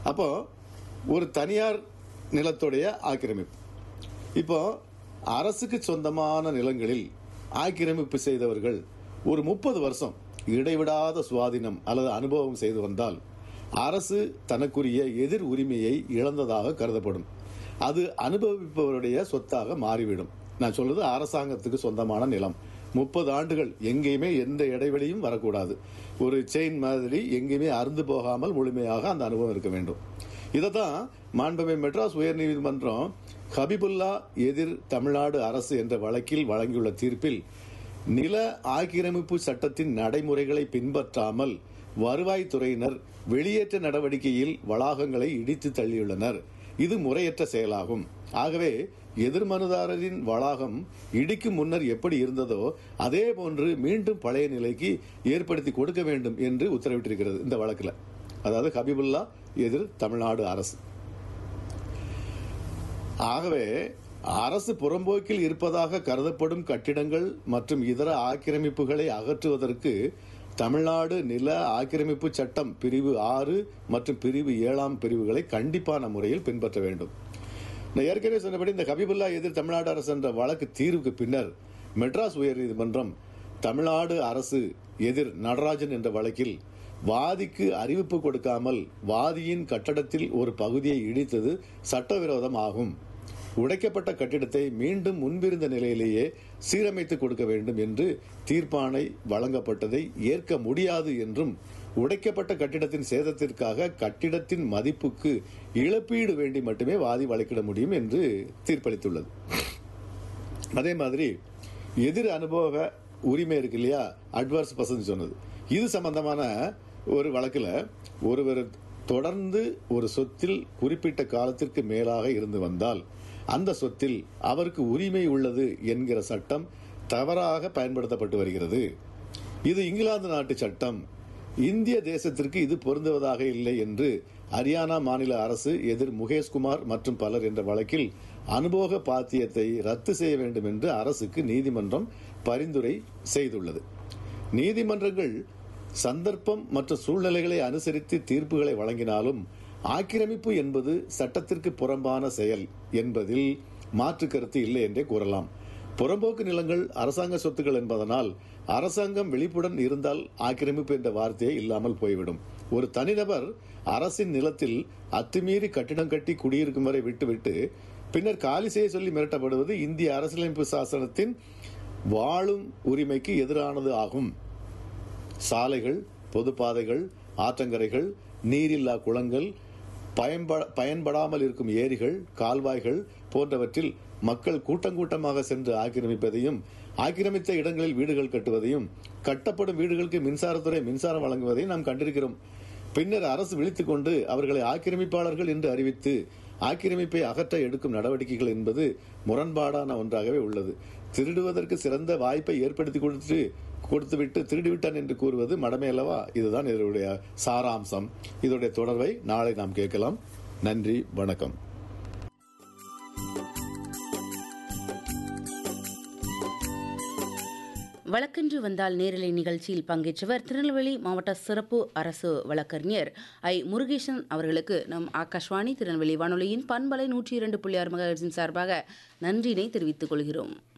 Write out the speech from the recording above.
அப்போ ஒரு தனியார் நிலத்துடைய ஆக்கிரமிப்பு இப்போ அரசுக்கு சொந்தமான நிலங்களில் ஆக்கிரமிப்பு செய்தவர்கள் ஒரு முப்பது வருஷம் இடைவிடாத சுவாதீனம் அல்லது அனுபவம் செய்து வந்தால் அரசு தனக்குரிய எதிர் உரிமையை இழந்ததாக கருதப்படும் அது அனுபவிப்பவருடைய சொத்தாக மாறிவிடும் நான் சொல்றது அரசாங்கத்துக்கு சொந்தமான நிலம் முப்பது ஆண்டுகள் எங்கேயுமே எந்த இடைவெளியும் வரக்கூடாது ஒரு செயின் மாதிரி எங்கேயுமே அறுந்து போகாமல் முழுமையாக அந்த அனுபவம் இருக்க வேண்டும் இதை தான் மாண்புமை மெட்ராஸ் உயர்நீதிமன்றம் ஹபிபுல்லா எதிர் தமிழ்நாடு அரசு என்ற வழக்கில் வழங்கியுள்ள தீர்ப்பில் நில ஆக்கிரமிப்பு சட்டத்தின் நடைமுறைகளை பின்பற்றாமல் வருவாய்த்துறையினர் வெளியேற்ற நடவடிக்கையில் வளாகங்களை இடித்து தள்ளியுள்ளனர் இது முறையற்ற செயலாகும் ஆகவே எதிர்மனுதாரரின் வளாகம் இடிக்கும் முன்னர் எப்படி இருந்ததோ அதே போன்று மீண்டும் பழைய நிலைக்கு ஏற்படுத்தி கொடுக்க வேண்டும் என்று உத்தரவிட்டிருக்கிறது இந்த வழக்கில் அதாவது ஹபிபுல்லா எதிர் தமிழ்நாடு அரசு ஆகவே அரசு புறம்போக்கில் இருப்பதாக கருதப்படும் கட்டிடங்கள் மற்றும் இதர ஆக்கிரமிப்புகளை அகற்றுவதற்கு தமிழ்நாடு நில ஆக்கிரமிப்பு சட்டம் பிரிவு ஆறு மற்றும் பிரிவு ஏழாம் பிரிவுகளை கண்டிப்பான முறையில் பின்பற்ற வேண்டும் நான் ஏற்கனவே சொன்னபடி இந்த ஹபிபுல்லா எதிர் தமிழ்நாடு அரசு என்ற வழக்கு தீர்வுக்கு பின்னர் மெட்ராஸ் உயர்நீதிமன்றம் தமிழ்நாடு அரசு எதிர் நடராஜன் என்ற வழக்கில் வாதிக்கு அறிவிப்பு கொடுக்காமல் வாதியின் கட்டடத்தில் ஒரு பகுதியை இடித்தது சட்டவிரோதம் ஆகும் உடைக்கப்பட்ட கட்டிடத்தை மீண்டும் முன்பிருந்த நிலையிலேயே சீரமைத்து கொடுக்க வேண்டும் என்று தீர்ப்பாணை வழங்கப்பட்டதை ஏற்க முடியாது என்றும் உடைக்கப்பட்ட கட்டிடத்தின் சேதத்திற்காக கட்டிடத்தின் மதிப்புக்கு இழப்பீடு வேண்டி மட்டுமே வாதி வழக்கிட முடியும் என்று தீர்ப்பளித்துள்ளது அதே மாதிரி எதிர் அனுபவ உரிமை இருக்கு இல்லையா அட்வான்ஸ் பர்சன் சொன்னது இது சம்பந்தமான ஒரு வழக்கில் ஒருவர் தொடர்ந்து ஒரு சொத்தில் குறிப்பிட்ட காலத்திற்கு மேலாக இருந்து வந்தால் அந்த சொத்தில் அவருக்கு உரிமை உள்ளது என்கிற சட்டம் தவறாக பயன்படுத்தப்பட்டு வருகிறது இது இங்கிலாந்து நாட்டு சட்டம் இந்திய தேசத்திற்கு இது பொருந்துவதாக இல்லை என்று ஹரியானா மாநில அரசு எதிர் முகேஷ்குமார் மற்றும் பலர் என்ற வழக்கில் அனுபவ பாத்தியத்தை ரத்து செய்ய வேண்டும் என்று அரசுக்கு நீதிமன்றம் பரிந்துரை செய்துள்ளது நீதிமன்றங்கள் சந்தர்ப்பம் மற்றும் சூழ்நிலைகளை அனுசரித்து தீர்ப்புகளை வழங்கினாலும் ஆக்கிரமிப்பு என்பது சட்டத்திற்கு புறம்பான செயல் என்பதில் மாற்று கருத்து இல்லை என்றே கூறலாம் புறம்போக்கு நிலங்கள் அரசாங்க சொத்துக்கள் என்பதனால் அரசாங்கம் விழிப்புடன் இருந்தால் ஆக்கிரமிப்பு என்ற வார்த்தையே இல்லாமல் போய்விடும் ஒரு தனிநபர் அரசின் நிலத்தில் அத்துமீறி கட்டிடம் கட்டி குடியிருக்கும் வரை விட்டுவிட்டு பின்னர் காலி செய்ய சொல்லி மிரட்டப்படுவது இந்திய அரசியலமைப்பு சாசனத்தின் வாழும் உரிமைக்கு எதிரானது ஆகும் சாலைகள் பொதுப்பாதைகள் ஆற்றங்கரைகள் நீரில்லா குளங்கள் பயன்ப- பயன்படாமல் இருக்கும் ஏரிகள் கால்வாய்கள் போன்றவற்றில் மக்கள் கூட்டங்கூட்டமாக சென்று ஆக்கிரமிப்பதையும் ஆக்கிரமித்த இடங்களில் வீடுகள் கட்டுவதையும் கட்டப்படும் வீடுகளுக்கு மின்சாரத்துறை மின்சாரம் வழங்குவதையும் நாம் கண்டிருக்கிறோம் பின்னர் அரசு விழித்துக் கொண்டு அவர்களை ஆக்கிரமிப்பாளர்கள் என்று அறிவித்து ஆக்கிரமிப்பை அகற்ற எடுக்கும் நடவடிக்கைகள் என்பது முரண்பாடான ஒன்றாகவே உள்ளது திருடுவதற்கு சிறந்த வாய்ப்பை ஏற்படுத்தி கொடுத்து கொடுத்துவிட்டு திருடிவிட்டான் என்று கூறுவது மடமை அல்லவா இதுதான் இதனுடைய சாராம்சம் இதனுடைய தொடர்பை நாளை நாம் கேட்கலாம் நன்றி வணக்கம் வழக்கென்று வந்தால் நேரலை நிகழ்ச்சியில் பங்கேற்றவர் திருநெல்வேலி மாவட்ட சிறப்பு அரசு வழக்கறிஞர் ஐ முருகேசன் அவர்களுக்கு நம் ஆகாஷ்வாணி திருநெல்வேலி வானொலியின் பண்பலை நூற்றி இரண்டு புள்ளி ஆறு மகர்ஸின் சார்பாக நன்றியினை தெரிவித்துக் கொள்கிறோம்